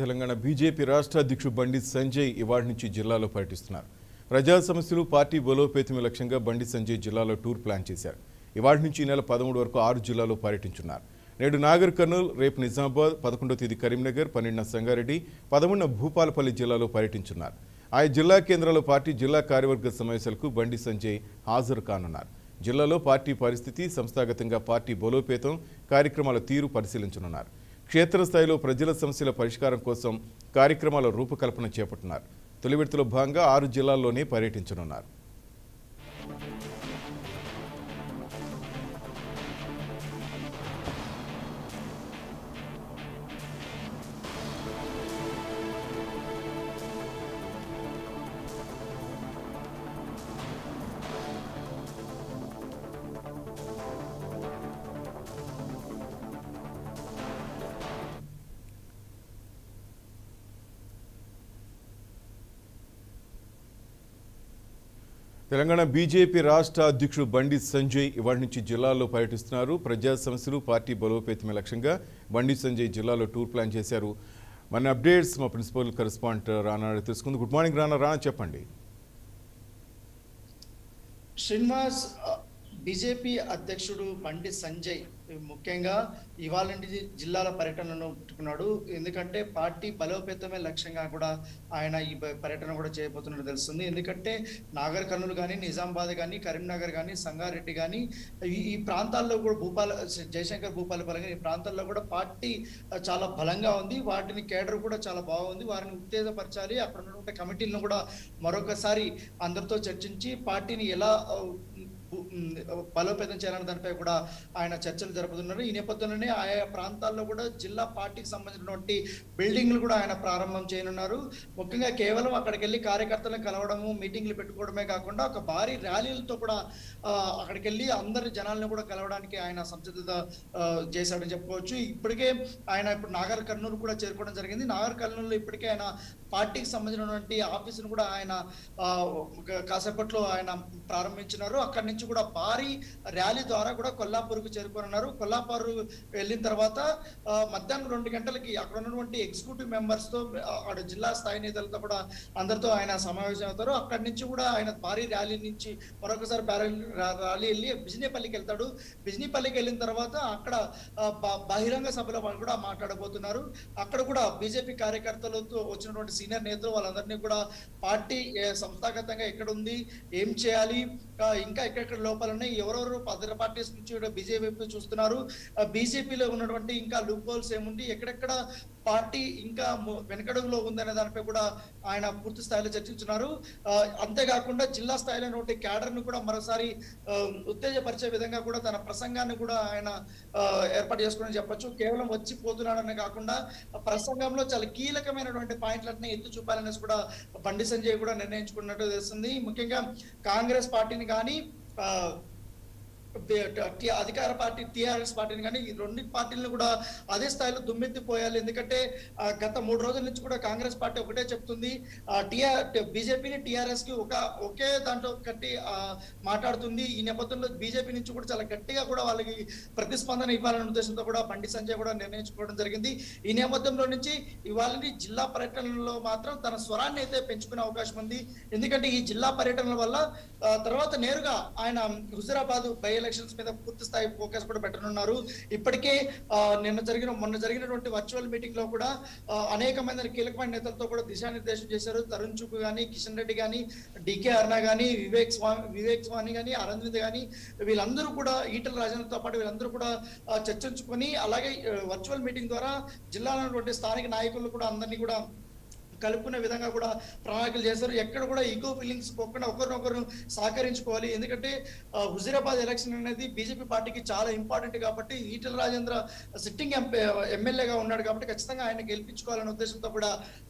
Telangana BJP రాష్ట్ర అధ్యక్షుడు బండి సంజయ్ ఇవాటి నుంచి జిల్లాలో పర్యటిస్తున్నారు ప్రజా సమస్యలు పార్టీ బలోపేతమే లక్ష్యంగా బండి సంజయ్ జిల్లాలో టూర్ ప్లాన్ చేశారు ఇవాటి నుంచి ఈ నెల పదమూడు వరకు ఆరు జిల్లాలో పర్యటించున్నారు నేడు నాగర్ కర్నూలు రేపు నిజామాబాద్ పదకొండో తేదీ కరీంనగర్ పన్నెండున సంగారెడ్డి పదమూడున భూపాలపల్లి జిల్లాలో పర్యటించున్నారు ఆయా జిల్లా కేంద్రాల్లో పార్టీ జిల్లా కార్యవర్గ సమావేశాలకు బండి సంజయ్ హాజరు కానున్నారు జిల్లాలో పార్టీ పరిస్థితి సంస్థాగతంగా పార్టీ బలోపేతం కార్యక్రమాల తీరు పరిశీలించనున్నారు క్షేత్రస్థాయిలో ప్రజల సమస్యల పరిష్కారం కోసం కార్యక్రమాల రూపకల్పన చేపట్టున్నారు తొలి విడతలో భాగంగా ఆరు జిల్లాల్లోనే పర్యటించనున్నారు తెలంగాణ బీజేపీ రాష్ట్ర అధ్యక్షుడు బండి సంజయ్ ఇవాటి నుంచి జిల్లాలో పర్యటిస్తున్నారు ప్రజా సమస్యలు పార్టీ బలోపేతమే లక్ష్యంగా బండి సంజయ్ జిల్లాలో టూర్ ప్లాన్ చేశారు మన అప్డేట్స్ మా ప్రిన్సిపల్ కరెస్పాండెంట్ రానా అడిగి తెలుసుకుంది గుడ్ మార్నింగ్ రానా రానా చెప్పండి శ్రీనివాస్ ఆ, బీజేపీ అధ్యక్షుడు బండి సంజయ్ ముఖ్యంగా ఇవాళ నుండి జిల్లాల పర్యటనను పెట్టుకున్నాడు ఎందుకంటే పార్టీ బలోపేతమే లక్ష్యంగా కూడా ఆయన ఈ ప- పర్యటన కూడా చేయబోతున్నట్టు తెలుస్తుంది ఎందుకంటే నాగర్ కర్నూలు కానీ నిజామాబాద్ కానీ కరీంనగర్ కానీ సంగారెడ్డి కానీ ఈ ఈ ప్రాంతాల్లో కూడా భూపాల జయశంకర్ భూపాలపల్లి కానీ ఈ ప్రాంతాల్లో కూడా పార్టీ ఆ, చాలా బలంగా ఉంది వాటిని కేడర్ కూడా చాలా బాగుంది వారిని ఉత్తేజపరచాలి అక్కడ ఉన్నటువంటి కమిటీలను కూడా మరొకసారి అందరితో చర్చించి పార్టీని ఎలా ఆ, ఉ- ఉమ్, బలోపేతం చేయాలనే దానిపై కూడా ఆయన చర్చలు జరుపుతున్నారు ఈ నేపథ్యంలోనే ఆయా ప్రాంతాల్లో కూడా జిల్లా పార్టీకి సంబంధించినటువంటి బిల్డింగ్లు కూడా ఆయన ప్రారంభం చేయనున్నారు ముఖ్యంగా కేవలం అక్కడికి వెళ్ళి కార్యకర్తలను కలవడము మీటింగ్లు పెట్టుకోవడమే కాకుండా ఒక భారీ ర్యాలీలతో కూడా ఆ, అక్కడికి వెళ్ళి అందరి జనాలను కూడా కలవడానికి ఆయన సంసిద్ధత ఆ, చేశాడని చెప్పుకోవచ్చు ఇప్పటికే ఆయన ఇప్పుడు నాగర్ కర్నూలు కూడా చేరుకోవడం జరిగింది నాగర్ కర్నూలులో ఇప్పటికే ఆయన పార్టీకి సంబంధించినటువంటి ఆఫీసును కూడా ఆయన ఆ, ఒక కాసేపట్లో ఆయన ప్రారంభించినారు అక్కడి నుంచి కూడా భారీ ర్యాలీ ద్వారా కూడా కొల్లాపూర్కు చేరుకోనున్నారు కొల్లాపూర్ వెళ్ళిన తర్వాత ఆ, మధ్యాహ్నం రెండు గంటలకి అక్కడ ఉన్నటువంటి ఎగ్జిక్యూటివ్ మెంబర్స్ తో ఆ, అక్కడ జిల్లా స్థాయి నేతలతో కూడా అందరితో ఆయన సమావేశం అవుతారు అక్కడి నుంచి కూడా ఆయన భారీ ర్యాలీ నుంచి మరొకసారి భారీ రా- ర్యాలీ వెళ్ళి బిజినేపల్లికి వెళ్తాడు బిజినేపల్లికి వెళ్ళిన తర్వాత అక్కడ ఆ, బ- బహిరంగ సభలో వాళ్ళు కూడా మాట్లాడబోతున్నారు అక్కడ కూడా బీజేపీ కార్యకర్తలతో వచ్చినటువంటి సీనియర్ నేతలు వాళ్ళందరినీ కూడా పార్టీ ఏ, సంస్థాగతంగా ఎక్కడ ఉంది ఏం చేయాలి ఆ, ఇంకా ఎక్కడెక్కడ లోపాలు ఉన్నాయి ఎవరెవరు అదర్ పార్టీస్ నుంచి బీజేపీ వైపు చూస్తున్నారు బీజేపీలో ఉన్నటువంటి ఇంకా లూప్ హోల్స్ ఏముంది ఎక్కడెక్కడ పార్టీ ఇంకా ము- వెనకడుగులో ఉందనే దానిపై కూడా ఆయన పూర్తి స్థాయిలో చర్చించున్నారు ఆ, అంతేకాకుండా జిల్లా స్థాయిలో ఉన్నటువంటి క్యాడర్ ను కూడా మరోసారి ఆ, ఉత్తేజపరిచే విధంగా కూడా తన ప్రసంగాన్ని కూడా ఆయన ఆ, ఏర్పాటు చేసుకుని చెప్పొచ్చు కేవలం వచ్చి పోతున్నాడనే కాకుండా ఆ ప్రసంగంలో చాలా కీలకమైనటువంటి పాయింట్లన్నీ ఎత్తి చూపాలనేసి కూడా బండి సంజయ్ కూడా నిర్ణయించుకున్నట్టు తెలుస్తుంది ముఖ్యంగా కాంగ్రెస్ పార్టీని కానీ ఆ, టి- టి- అధికార పార్టీ టిఆర్ఎస్ పార్టీని కానీ ఈ రెండు పార్టీలను కూడా అదే స్థాయిలో దుమ్మెత్తిపోయాలి ఎందుకంటే ఆ, గత మూడు రోజుల నుంచి కూడా కాంగ్రెస్ పార్టీ ఒకటే చెప్తుంది టిఆర్ బీజేపీని టిఆర్ఎస్ కి ఒక ఒకే దాంట్లో కట్టి ఆ, మాట్లాడుతుంది ఈ నేపథ్యంలో బీజేపీ నుంచి కూడా చాలా గట్టిగా కూడా వాళ్ళకి ప్రతిస్పందన ఇవ్వాలనే ఉద్దేశంతో కూడా బండి సంజయ్ కూడా నిర్ణయించుకోవడం జరిగింది ఈ నేపథ్యంలో నుంచి ఇవాళ జిల్లా పర్యటనలో మాత్రం తన స్వరాన్ని అయితే పెంచుకునే అవకాశం ఉంది ఎందుకంటే ఈ జిల్లా పర్యటనల వల్ల ఆ, తర్వాత నేరుగా ఆయన హుజరాబాద్ బై ఎలక్షన్స్ మీద పూర్తి స్థాయి ఫోకస్ కూడా పెట్టనున్నారు ఇప్పటికే ఆ, నిన్న జరిగిన మొన్న జరిగినటువంటి వర్చువల్ మీటింగ్ లో కూడా ఆ, అనేక మంది కీలకమైన నేతలతో కూడా దిశానిర్దేశం చేశారు తరుణ్ చుక్ గాని కిషన్ రెడ్డి గాని డికే అరుణ గాని వివేక్ స్వామి వివేక్ స్వామి గాని అరవింద్ గాని వీళ్ళందరూ కూడా ఈటల రాజేంద్రతో పాటు వీళ్ళందరూ కూడా ఆ, చర్చించుకొని అలాగే వర్చువల్ మీటింగ్ ద్వారా జిల్లాలో ఉన్నటువంటి స్థానిక నాయకులు కూడా అందరినీ కూడా కలుపుకునే విధంగా కూడా ప్రణాళికలు చేశారు ఎక్కడ కూడా ఈగో ఫీలింగ్స్ పోకుండా ఒకరినొకరు సహకరించుకోవాలి ఎందుకంటే ఆ, హుజీరాబాద్ ఎలక్షన్ అనేది బీజేపీ పార్టీకి చాలా ఇంపార్టెంట్ కాబట్టి ఈటల రాజేంద్ర సిట్టింగ్ ఎమ్మెల్యేగా ఉన్నాడు కాబట్టి ఖచ్చితంగా ఆయన గెలిపించుకోవాలనే ఉద్దేశంతో కూడా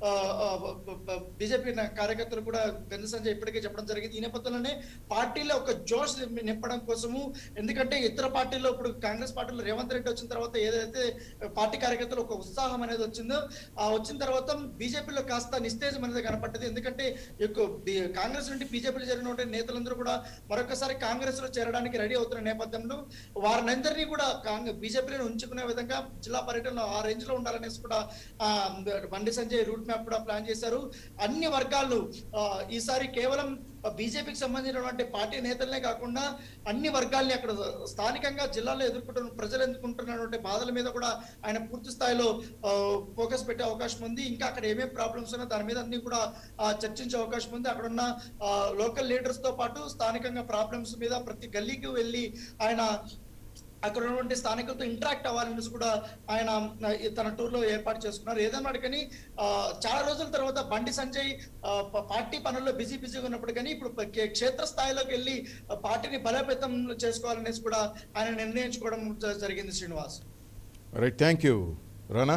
బీజేపీ కార్యకర్తలు కూడా గంధ సంజయ్ ఇప్పటికే చెప్పడం జరిగింది ఈ నేపథ్యంలోనే పార్టీలో ఒక జోష్ నింపడం కోసము ఎందుకంటే ఇతర పార్టీలో ఇప్పుడు కాంగ్రెస్ పార్టీలో రేవంత్ రెడ్డి వచ్చిన తర్వాత ఏదైతే పార్టీ కార్యకర్తలు ఒక ఉత్సాహం అనేది వచ్చిందో ఆ వచ్చిన తర్వాత బీజేపీలో కాస్త కాస్త నిస్తేజం అనేది కనపడ్డది ఎందుకంటే ఎక్కువ బి- కాంగ్రెస్ నుండి బీజేపీలో జరిగిన నేతలందరూ కూడా మరొకసారి కాంగ్రెస్ లో చేరడానికి రెడీ అవుతున్న నేపథ్యంలో వారినందరినీ కూడా కాంగ్రెస్ బీజేపీలో ఉంచుకునే విధంగా జిల్లా పర్యటనలో ఆ రేంజ్ లో ఉండాలనేసి కూడా ఆ, బండి సంజయ్ రూట్ మ్యాప్ కూడా ప్లాన్ చేశారు అన్ని వర్గాలు ఆ, ఈసారి కేవలం బీజేపీకి సంబంధించినటువంటి పార్టీ నేతలనే కాకుండా అన్ని వర్గాల్ని అక్కడ స్థానికంగా జిల్లాలో ఎదుర్కొంటున్న ప్రజలు ఎదుర్కొంటున్నటువంటి బాధల మీద కూడా ఆయన పూర్తి స్థాయిలో ఫోకస్ పెట్టే అవకాశం ఉంది ఇంకా అక్కడ ఏమేం ప్రాబ్లమ్స్ ఉన్నా దాని మీద అన్ని కూడా ఆ, చర్చించే అవకాశం ఉంది అక్కడ ఉన్న లోకల్ లీడర్స్ తో పాటు స్థానికంగా ప్రాబ్లమ్స్ మీద ప్రతి గల్లీకి వెళ్ళి ఆయన అక్కడ ఉన్నటువంటి స్థానికులతో ఇంటరాక్ట్ అవ్వాలనేసి కూడా ఆయన ఆ, ఈ తన టూర్ లో ఏర్పాటు చేసుకున్నారు ఏదన్నా కానీ ఆ, చాలా రోజుల తర్వాత బండి సంజయ్ ఆ, ప- పార్టీ పనుల్లో బిజీ బిజీగా ఉన్నప్పుడు కానీ ఇప్పుడు ప- కే- క్షేత్ర స్థాయిలోకి వెళ్ళి ఆ, పార్టీని బలోపేతం చేసుకోవాలనేసి కూడా ఆయన నిర్ణయించుకోవడం జ- జరిగింది Srinivas right thank you Rana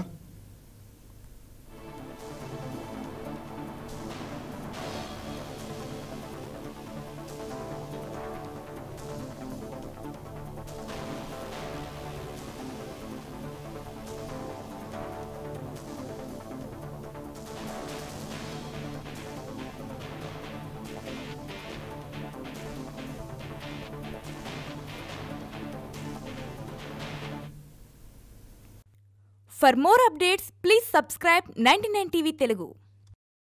For more updates, please subscribe 99 TV Telugu.